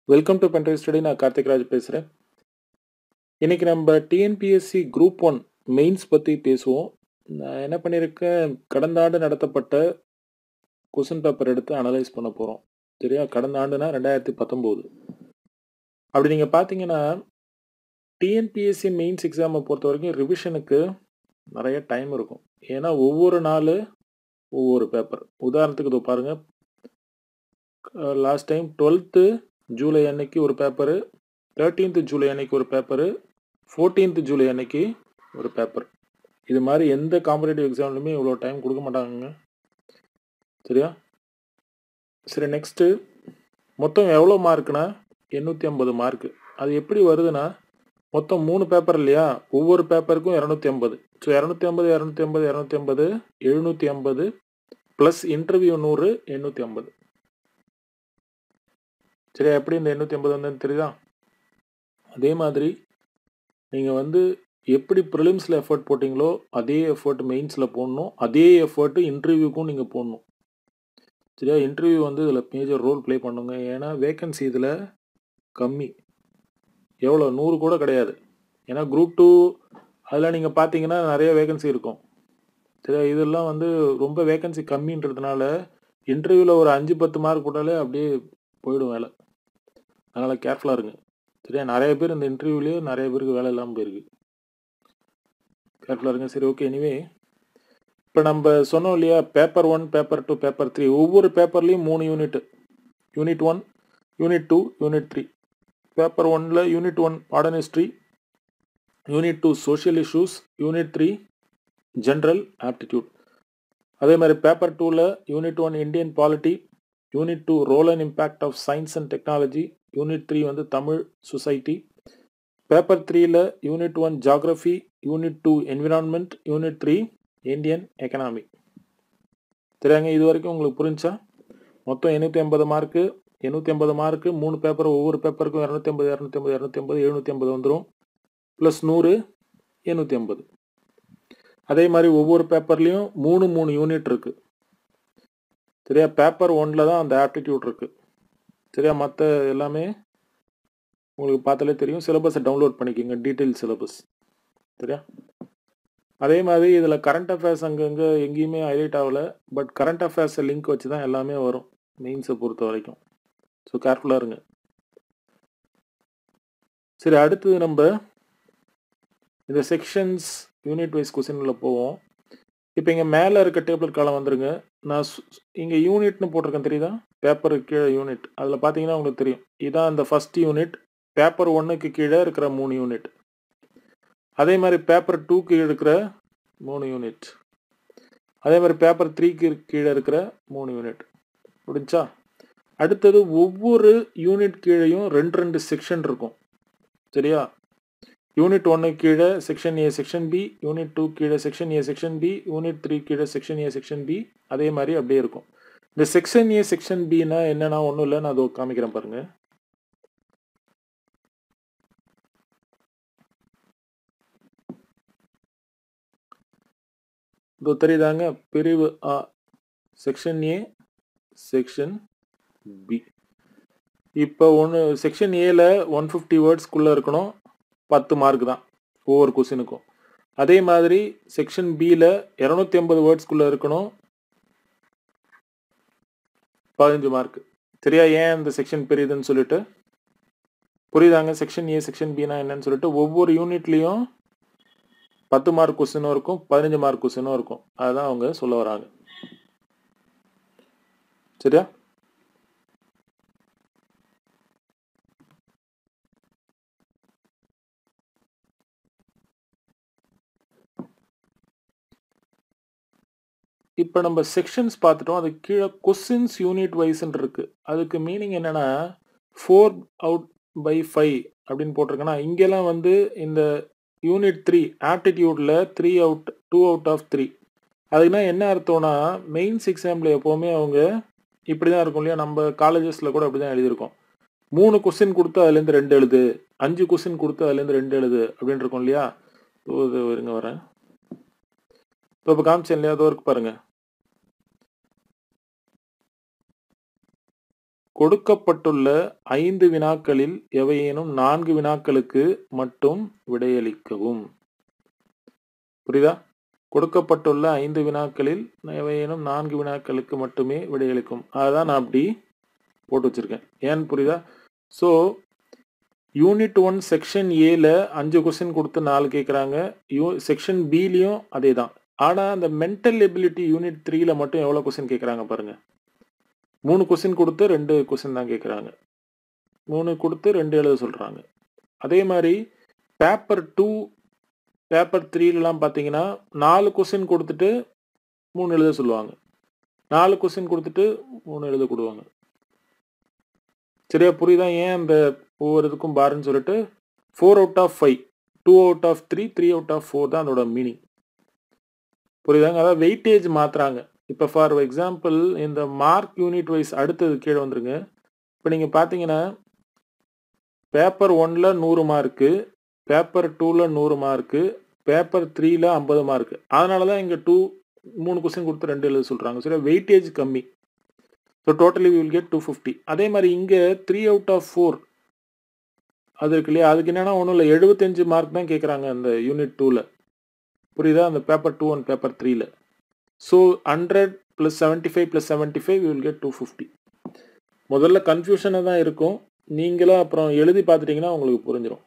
welcome to பென்ட்ரை study நான் கார்த்திக் ராஜ் பேசுகிறேன் இன்னைக்கு நம்ம டிஎன்பிஎஸ்சி குரூப் ஒன் மெயின்ஸ் பற்றி பேசுவோம் நான் என்ன பண்ணியிருக்கேன் கடந்த ஆண்டு நடத்தப்பட்ட கொஸ்டின் பேப்பர் எடுத்து அனலைஸ் பண்ண போகிறோம் சரியா கடந்த ஆண்டுனா ரெண்டாயிரத்தி பத்தொம்போது அப்படி நீங்கள் பார்த்தீங்கன்னா டிஎன்பிஎஸ்சி மெயின்ஸ் எக்ஸாமை பொறுத்த வரைக்கும் ரிவிஷனுக்கு நிறைய டைம் இருக்கும் ஏன்னா ஒவ்வொரு நாள் ஒவ்வொரு பேப்பர் உதாரணத்துக்கு இதோ பாருங்கள் லாஸ்ட் டைம் டுவெல்த்து ஜூலை அன்னைக்கு ஒரு பேப்பரு தேர்ட்டீன்த் ஜூலை அன்னைக்கு ஒரு பேப்பரு ஃபோர்டீன்த் ஜூலை அன்னைக்கு ஒரு பேப்பர் இது மாதிரி எந்த காம்படேட்டிவ் எக்ஸாம்லையுமே இவ்வளோ டைம் கொடுக்க மாட்டாங்க சரியா சரி நெக்ஸ்ட்டு மொத்தம் எவ்வளோ மார்க்குனா எண்ணூற்றி ஐம்பது மார்க்கு அது எப்படி வருதுன்னா மொத்தம் மூணு பேப்பர் இல்லையா ஒவ்வொரு பேப்பருக்கும் இரநூத்தி ஐம்பது ஸோ இரநூத்தி ஐம்பது இரநூத்தி ஐம்பது இரநூத்தி ஐம்பது எழுநூற்றி ஐம்பது ப்ளஸ் இன்டர்வியூ நூறு எண்ணூற்றி ஐம்பது சரியா எப்படி இந்த எண்ணூற்றி ஐம்பது வந்ததுன்னு தெரியுதா அதே மாதிரி நீங்கள் வந்து எப்படி ப்ரிலிம்ஸில் எஃபர்ட் போட்டிங்களோ அதே எஃபர்ட் மெயின்ஸில் போடணும் அதே எஃபர்ட்டு இன்டர்வியூக்கும் நீங்கள் போடணும் சரியா இன்டர்வியூ வந்து இதில் மேஜர் ரோல் ப்ளே பண்ணுங்க ஏன்னா வேக்கன்சி இதில் கம்மி எவ்வளோ நூறு கூட கிடையாது ஏன்னா குரூப் டூ அதில் நீங்கள் பார்த்தீங்கன்னா நிறைய வேகன்சி இருக்கும் சரியா இதெல்லாம் வந்து ரொம்ப வேகன்சி கம்மின்றதுனால இன்டர்வியூவில் ஒரு அஞ்சு பத்து மார்க் போட்டாலே அப்படியே போயிடும் வேலை அதனால் கேர்ஃபுல்லாக இருங்க சரியா நிறைய பேர் இந்த இன்டர்வியூலேயே நிறைய பேருக்கு வேலை இல்லாமல் போயிருக்கு கேர்ஃபுல்லாக இருங்க சரி ஓகே எனிவே இப்போ நம்ம சொன்னோம் இல்லையா paper one paper two paper three ஒவ்வொரு பேப்பர்லேயும் மூணு unit unit one unit two unit three paper ஒனில் unit one modern history unit two social issues unit three general aptitude அதே மாதிரி பேப்பர் டூவில் unit one Indian polity unit two role and impact of science and technology unit three வந்து Tamil society paper த்ரீயில் unit one geography unit two environment unit three Indian economy தெரியாங்க இது வரைக்கும் உங்களுக்கு புரிஞ்சா மொத்தம் எண்ணூற்றி ஐம்பது மார்க்கு எண்ணூற்றி ஐம்பது மார்க்கு மூணு பேப்பர் ஒவ்வொரு பேப்பருக்கும் இரநூத்தி ஐம்பது இரநூத்தி ஐம்பது இரநூத்தி ஐம்பது எழுநூற்றி ஐம்பது வந்துடும் ப்ளஸ் நூறு எண்ணூற்றி ஐம்பது அதே மாதிரி ஒவ்வொரு பேப்பர்லேயும் மூணு மூணு யூனிட் இருக்குது சரியா பேப்பர் ஒன்ல தான் அந்த ஆப்டிடியூட் இருக்குது சரியா மற்ற எல்லாமே உங்களுக்கு பார்த்தாலே தெரியும் சிலபஸை டவுன்லோட் பண்ணிக்கோங்க டீட்டெயில் சிலபஸ் சரியா அதே மாதிரி இதில் கரண்ட் அஃபேர்ஸ் அங்கங்கே எங்கேயுமே ஹைலைட் ஆகலை பட் கரண்ட் அஃபேர்ஸை லிங்க் வச்சு தான் எல்லாமே வரும் மெயின்ஸை பொறுத்த வரைக்கும் ஸோ கேர்ஃபுல்லாக இருங்க சரி அடுத்தது நம்ம இந்த செக்ஷன்ஸ் யூனிட் வைஸ் கொஸ்டினில் போவோம் இப்போ இங்கே மேலே இருக்க டேபிள் காலம் வந்துருங்க நான் இங்கே யூனிட்னு போட்டிருக்கேன் தெரியுதா பேப்பருக்கு கீழே யூனிட் அதில் பார்த்தீங்கன்னா உங்களுக்கு தெரியும் இதான் அந்த ஃபஸ்ட் யூனிட் பேப்பர் ஒன்றுக்கு கீழே இருக்கிற மூணு யூனிட் அதே மாதிரி பேப்பர் டூக்கு இருக்கிற மூணு யூனிட் அதே மாதிரி பேப்பர் த்ரீக்கு கீழே இருக்கிற மூணு யூனிட் முடிஞ்சா அடுத்தது ஒவ்வொரு யூனிட் கீழேயும் ரெண்டு ரெண்டு செக்ஷன் இருக்கும் சரியா யூனிட் ஒன்று கீழே section A section B unit two கீழே section A section B unit three கீழே செக்ஷன் ஏ செக்ஷன் பி அதே மாதிரி அப்படியே இருக்கும் இந்த செக்ஷன் ஏ செக்ஷன் பின்னா என்னன்னா ஒன்றும் இல்லை நான் அதை காமிக்கிறேன் பாருங்க இதோ தெரியுதாங்க பிரிவு ஆ செக்ஷன் ஏ செக்ஷன் பி இப்போ ஒன்று செக்ஷன் ஏல ஒன் ஃபிஃப்டி வேர்ட்ஸ்க்குள்ளே இருக்கணும் பத்து மார்க் தான் ஒவ்வொரு கொஸ்டினுக்கும் அதே மாதிரி செக்ஷன் பியில் இரநூத்தி ஐம்பது வேர்ட்ஸ்க்குள்ளே இருக்கணும் பதினஞ்சு மார்க் சரியா ஏன் அந்த செக்ஷன் பெரியதுன்னு சொல்லிட்டு புரியுதாங்க செக்ஷன் ஏ செக்ஷன் பினா என்னன்னு சொல்லிட்டு ஒவ்வொரு யூனிட்லேயும் பத்து மார்க் கொஸ்டினும் இருக்கும் பதினஞ்சு மார்க் கொஸ்டினும் இருக்கும் அதுதான் அவங்க சொல்ல வராங்க சரியா இப்போ நம்ம செக்ஷன்ஸ் பார்த்துட்டோம் அது கீழே கொஸ்டின்ஸ் யூனிட் வைஸ்ன்னு இருக்கு அதுக்கு மீனிங் என்னன்னா ஃபோர் அவுட் பை ஃபைவ் அப்படின்னு போட்டிருக்கேன்னா இங்கெல்லாம் வந்து இந்த யூனிட் த்ரீ ஆப்டிடியூட்ல three out two out of three அதுக்குன்னா என்ன அர்த்தம்னா மெயின்ஸ் எக்ஸாமில் எப்போவுமே அவங்க இப்படி தான் இருக்கும் இல்லையா நம்ம காலேஜஸில் கூட அப்படி தான் எழுதியிருக்கோம் மூணு கொஸ்டின் கொடுத்து அதுலேருந்து ரெண்டு எழுது அஞ்சு கொஸ்டின் கொடுத்து அதுலேருந்து ரெண்டு எழுது அப்படின்னு இருக்கும் இல்லையா இது வருங்க வரேன் இப்போ இப்போ காமிச்சேன் இல்லையா அதோ இருக்கு பாருங்க கொடுக்கப்பட்டுள்ள ஐந்து வினாக்களில் எவையேனும் நான்கு வினாக்களுக்கு மட்டும் விடையளிக்கவும் புரியுதா கொடுக்கப்பட்டுள்ள ஐந்து வினாக்களில் எவையேனும் நான்கு வினாக்களுக்கு மட்டுமே விடையளிக்கும் அதுதான் நான் அப்படி போட்டு வச்சிருக்கேன் ஏன்னு புரியுதா ஸோ யூனிட் ஒன் செக்ஷன் ஏல அஞ்சு கொஸ்டின் கொடுத்து நாலு கேட்குறாங்க யூ செக்ஷன் பிலையும் அதே தான் ஆனால் அந்த மென்டல் எபிலிட்டி யூனிட் த்ரீல மட்டும் எவ்வளோ கொஸ்டின் கேட்குறாங்க பாருங்க மூணு கொஸ்டின் கொடுத்து ரெண்டு கொஸ்டின் தான் கேட்குறாங்க மூணு கொடுத்து ரெண்டு எழுத சொல்கிறாங்க அதே மாதிரி பேப்பர் டூ பேப்பர் த்ரீலலாம் பார்த்தீங்கன்னா நாலு கொஸ்டின் கொடுத்துட்டு மூணு எழுத சொல்லுவாங்க நாலு கொஸ்டின் கொடுத்துட்டு மூணு எழுத கொடுவாங்க சரியா புரியுதா ஏன் அந்த ஒவ்வொரு இதுக்கும் பாருன்னு சொல்லிட்டு four out of five two out of three three out of four தான் அதோட மீனிங் புரியுதாங்க அதாவது வெயிட்டேஜ் மாற்றுறாங்க இப்போ ஃபார் எக்ஸாம்பிள் இந்த மார்க் யூனிட் வைஸ் அடுத்தது கீழே வந்துருங்க இப்போ நீங்கள் பார்த்தீங்கன்னா பேப்பர் ஒனில் நூறு மார்க்கு பேப்பர் டூவில் நூறு மார்க்கு பேப்பர் த்ரீல ஐம்பது மார்க்கு அதனால தான் இங்கே டூ மூணு கொஸ்டின் கொடுத்து ரெண்டு எழுத சொல்கிறாங்க சரி வெயிட்டேஜ் கம்மி so totally will get two fifty அதே மாதிரி இங்கே த்ரீ அவுட் ஆஃப் ஃபோர் அது இருக்கு இல்லையா அதுக்கு என்னன்னா ஒன்றும் இல்லை எழுபத்தஞ்சு மார்க் தான் கேட்குறாங்க அந்த யூனிட் டூவில் புரியுதா அந்த பேப்பர் டூ அண்ட் பேப்பர் த்ரீல so hundred plus seventy five plus seventy five will get two fifty முதல்ல கன்ஃபியூஷனாக தான் இருக்கும் நீங்களாம் அப்புறம் எழுதி பார்த்துட்டிங்கன்னா உங்களுக்கு புரிஞ்சிடும்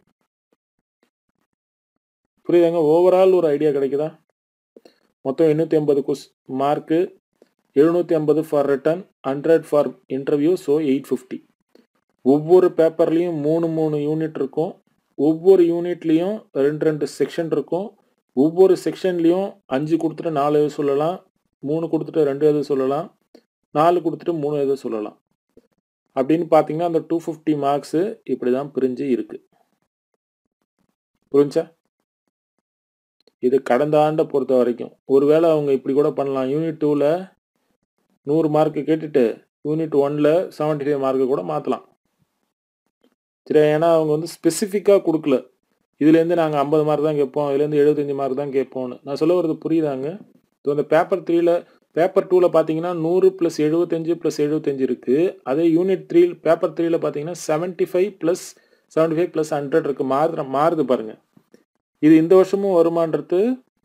புரியுதாங்க ஓவரால் ஒரு ஐடியா கிடைக்குதா மொத்தம் எண்ணூற்றி ஐம்பது கொஸ் மார்க்கு எழுநூற்றி ஐம்பது for written hundred for interview so eight fifty ஒவ்வொரு பேப்பர்லேயும் மூணு மூணு யூனிட் இருக்கும் ஒவ்வொரு யூனிட்லேயும் ரெண்டு ரெண்டு செக்ஷன் இருக்கும் ஒவ்வொரு செக்ஷன்லேயும் அஞ்சு கொடுத்துட்டு நாலு எழுத சொல்லலாம் மூணு கொடுத்துட்டு ரெண்டு எழுத சொல்லலாம் நாலு கொடுத்துட்டு மூணு எழுத சொல்லலாம் அப்படின்னு பார்த்தீங்கன்னா அந்த டூ ஃபிஃப்டி மார்க்ஸு இப்படி தான் பிரிஞ்சு இருக்கு புரிஞ்சா இது கடந்த ஆண்டை பொறுத்த வரைக்கும் ஒருவேளை அவங்க இப்படி கூட பண்ணலாம் யூனிட் டூவில் நூறு மார்க்கு கேட்டுட்டு யூனிட் ஒனில் செவன்ட்டி ஃபைவ் மார்க்கு கூட மாற்றலாம் சரி ஏன்னா அவங்க வந்து ஸ்பெசிஃபிக்காக கொடுக்கல இதுலேருந்து நாங்கள் ஐம்பது மார்க் தான் கேட்போம் இதுலேருந்து எழுபத்தஞ்சு மார்க் தான் கேட்போம்னு நான் சொல்ல வரது புரியுதாங்க இப்போ இந்த பேப்பர் த்ரீல பேப்பர் டூவில் பார்த்தீங்கன்னா நூறு ப்ளஸ் எழுபத்தஞ்சு ப்ளஸ் எழுபத்தஞ்சு இருக்குது அதே யூனிட் த்ரீ பேப்பர் த்ரீல பார்த்தீங்கன்னா seventy five plus seventy five plus hundred இருக்குது மாறுது மாறுது பாருங்கள் இது இந்த வருஷமும் வருமானது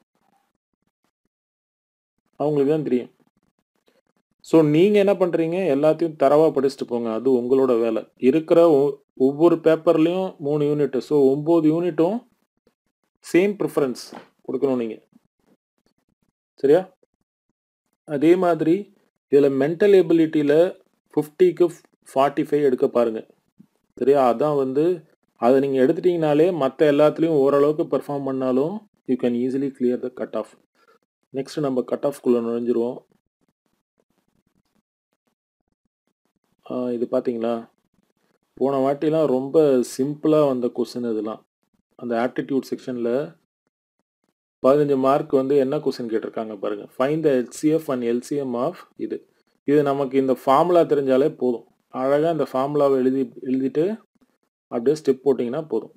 அவங்களுக்கு தான் தெரியும் ஸோ நீங்கள் என்ன பண்ணுறீங்க எல்லாத்தையும் தரவாக படிச்சுட்டு போங்க அது உங்களோட வேலை இருக்கிற ஒவ்வொரு பேப்பர்லேயும் மூணு யூனிட்டு ஸோ ஒம்பது யூனிட்டும் சேம் ப்ரிஃபரன்ஸ் கொடுக்கணும் நீங்கள் சரியா அதே மாதிரி இதில் மென்டல் எபிலிட்டியில் ஃபிஃப்டிக்கு ஃபார்ட்டி ஃபைவ் எடுக்க பாருங்கள் சரியா அதான் வந்து அதை நீங்கள் எடுத்துட்டிங்கனாலே மற்ற எல்லாத்துலேயும் ஓரளவுக்கு பெர்ஃபார்ம் பண்ணாலும் you can easily clear the cut off next நம்ம கட் ஆஃப்குள்ளே நுழைஞ்சிருவோம் இது பார்த்தீங்களா போன வாட்டிலாம் ரொம்ப சிம்பிளாக வந்த கொஸ்டின் இதெல்லாம் அந்த ஆப்டிடியூட் செக்ஷனில் பதினஞ்சு மார்க் வந்து என்ன கொஸ்டின் கேட்டிருக்காங்க பாருங்கள் find the HCF and LCM of இது இது நமக்கு இந்த ஃபார்முலா தெரிஞ்சாலே போதும் அழகாக இந்த ஃபார்முலாவை எழுதி எழுதிட்டு அப்படியே ஸ்டெப் போட்டிங்கன்னா போதும்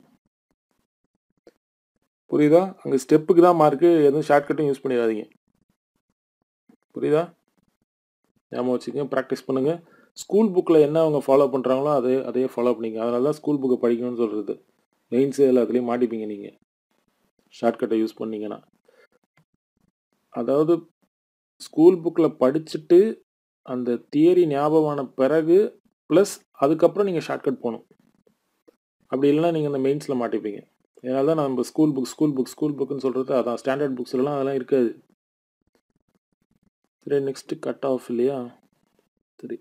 புரியுதா அங்கே ஸ்டெப்புக்கு தான் மார்க்கு எதுவும் ஷார்ட்கட்டும் யூஸ் பண்ணிடாதீங்க புரியுதா ஞாபகம் வச்சுக்கோங்க ப்ராக்டிஸ் பண்ணுங்கள் ஸ்கூல் புக்கில் என்ன அவங்க ஃபாலோ பண்ணுறாங்களோ அதே அதே ஃபாலோ பண்ணிங்க அதனால தான் ஸ்கூல் புக்கை படிக்கணும்னு சொல்கிறது மெயின்ஸ் எல்லாத்துலேயும் மாட்டிப்பீங்க நீங்கள் ஷார்ட்கட்டை யூஸ் பண்ணீங்கன்னா அதாவது ஸ்கூல் புக்கில் படிச்சுட்டு அந்த தியரி ஞாபகமான பிறகு ப்ளஸ் அதுக்கப்புறம் நீங்கள் ஷார்ட்கட் போகணும் அப்படி இல்லைன்னா நீங்கள் இந்த மெயின்ஸில் மாட்டிப்பீங்க அதனால தான் நம்ம school book school book school புக்குன்னு சொல்கிறது அதான் ஸ்டாண்டர்ட் புக்ஸ்லாம் அதெல்லாம் இருக்காது சரி நெக்ஸ்ட்டு கட் ஆஃப் இல்லையா சரி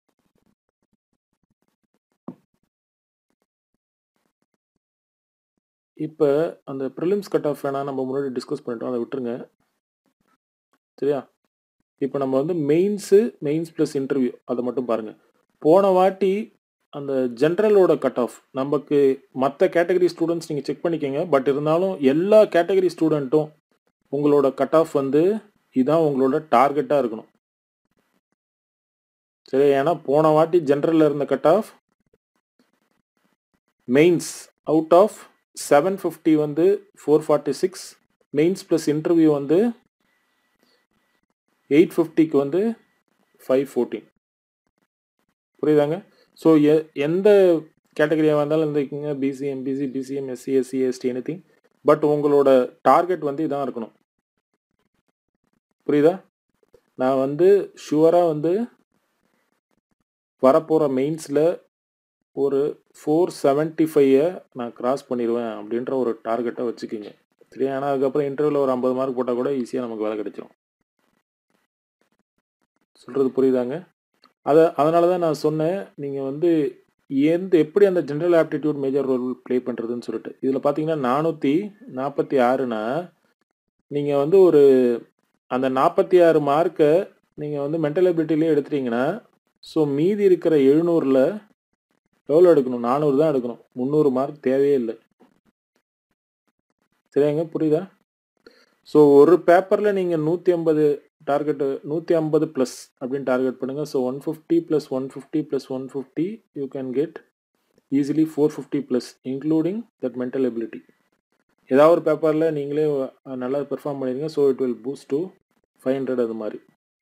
இப்போ அந்த ப்ரிலிம்ஸ் கட் ஆஃப் வேணால் நம்ம முன்னாடி டிஸ்கஸ் பண்ணிட்டோம் அதை விட்டுருங்க சரியா இப்போ நம்ம வந்து மெயின்ஸு மெயின்ஸ் ப்ளஸ் இன்டர்வியூ அதை மட்டும் பாருங்கள் போன வாட்டி அந்த ஜென்ரலோட கட் ஆஃப் நமக்கு மற்ற கேட்டகரி ஸ்டூடெண்ட்ஸ் நீங்கள் செக் பண்ணிக்கோங்க பட் இருந்தாலும் எல்லா கேட்டகரி ஸ்டூடெண்ட்டும் உங்களோட கட் ஆஃப் வந்து இதுதான் உங்களோட டார்கெட்டாக இருக்கணும் சரி ஏன்னா போன வாட்டி ஜென்ரலில் இருந்த cut off mains out of seven fifty வந்து four forty six mains plus interview வந்து எயிட் ஃபிஃப்டிக்கு வந்து ஃபைவ் ஃபோர்டீன் புரியுதாங்க ஸோ எ எந்த கேட்டகரியாக இருந்தாலும் இருந்துக்கிங்க BC MBC BCM SC SC ST anything but உங்களோட டார்கெட் வந்து இதான் இருக்கணும் புரியுதா நான் வந்து ஷுவராக வந்து வரப்போகிற மெயின்ஸில் ஒரு ஃபோர் செவன்ட்டி ஃபைவை நான் கிராஸ் பண்ணிடுவேன் அப்படின்ற ஒரு டார்கெட்டை வச்சுக்கிங்க சரி ஆனால் அதுக்கப்புறம் இன்டர்வியூவில் ஒரு ஐம்பது மார்க் போட்டால் கூட ஈஸியாக நமக்கு வேலை கிடைச்சிரும் சொல்கிறது புரியுதாங்க அதை அதனால தான் நான் சொன்னேன் நீங்கள் வந்து எந்த எப்படி அந்த general aptitude major role play பண்ணுறதுன்னு சொல்லிட்டு இதில் பார்த்தீங்கன்னா நானூற்றி நாற்பத்தி ஆறுனா நீங்கள் வந்து ஒரு அந்த நாற்பத்தி ஆறு மார்க்கை நீங்கள் வந்து மென்டல் எபிலிட்டிலே எடுத்துட்டீங்கன்னா ஸோ மீதி இருக்கிற எழுநூறில் எவ்வளோ எடுக்கணும் நானூறு தான் எடுக்கணும் முந்நூறு மார்க் தேவையே இல்லை சரியாங்க புரியுதா ஸோ ஒரு பேப்பரில் நீங்கள் நூற்றி ஐம்பது டார்கெட்டு நூற்றி ஐம்பது ப்ளஸ் அப்படின்னு டார்கெட் பண்ணுங்கள் so one fifty plus one fifty plus one fifty you can get easily four fifty plus including that mental ability ஏதாவது ஒரு பேப்பரில் நீங்களே நல்லா பெர்ஃபார்ம் பண்ணிடுங்க so it will boost to five hundred அது மாதிரி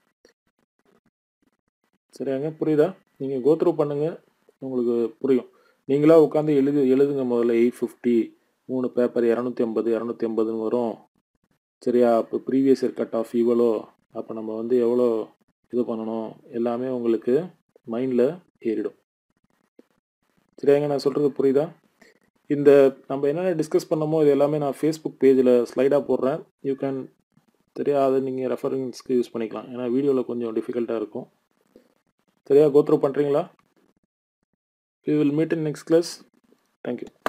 சரியாங்க புரியுதா நீங்கள் கோத்ரூ பண்ணுங்கள் உங்களுக்கு புரியும் நீங்களாக உட்காந்து எழுது எழுதுங்க முதல்ல எயிட் ஃபிஃப்டி மூணு பேப்பர் இரநூத்தி ஐம்பது இரநூத்தி ஐம்பதுன்னு வரும் சரியா இப்போ ப்ரீவியஸ் இயர் கட் ஆஃப் இவ்வளோ அப்போ நம்ம வந்து எவ்வளோ இது பண்ணணும் எல்லாமே உங்களுக்கு மைண்டில் ஏறிடும் சரியாங்க நான் சொல்கிறது புரியுதா இந்த நம்ம என்னென்ன டிஸ்கஸ் பண்ணமோ இது எல்லாமே நான் ஃபேஸ்புக் பேஜில் ஸ்லைடாக போடுறேன் யூ கேன் சரியா அதை நீங்கள் ரெஃபரன்ஸ்க்கு யூஸ் பண்ணிக்கலாம் ஏன்னா வீடியோவில் கொஞ்சம் டிஃபிகல்ட்டாக இருக்கும் சரியா கோத்ரூ பண்ணுறீங்களா we will meet in next class thank you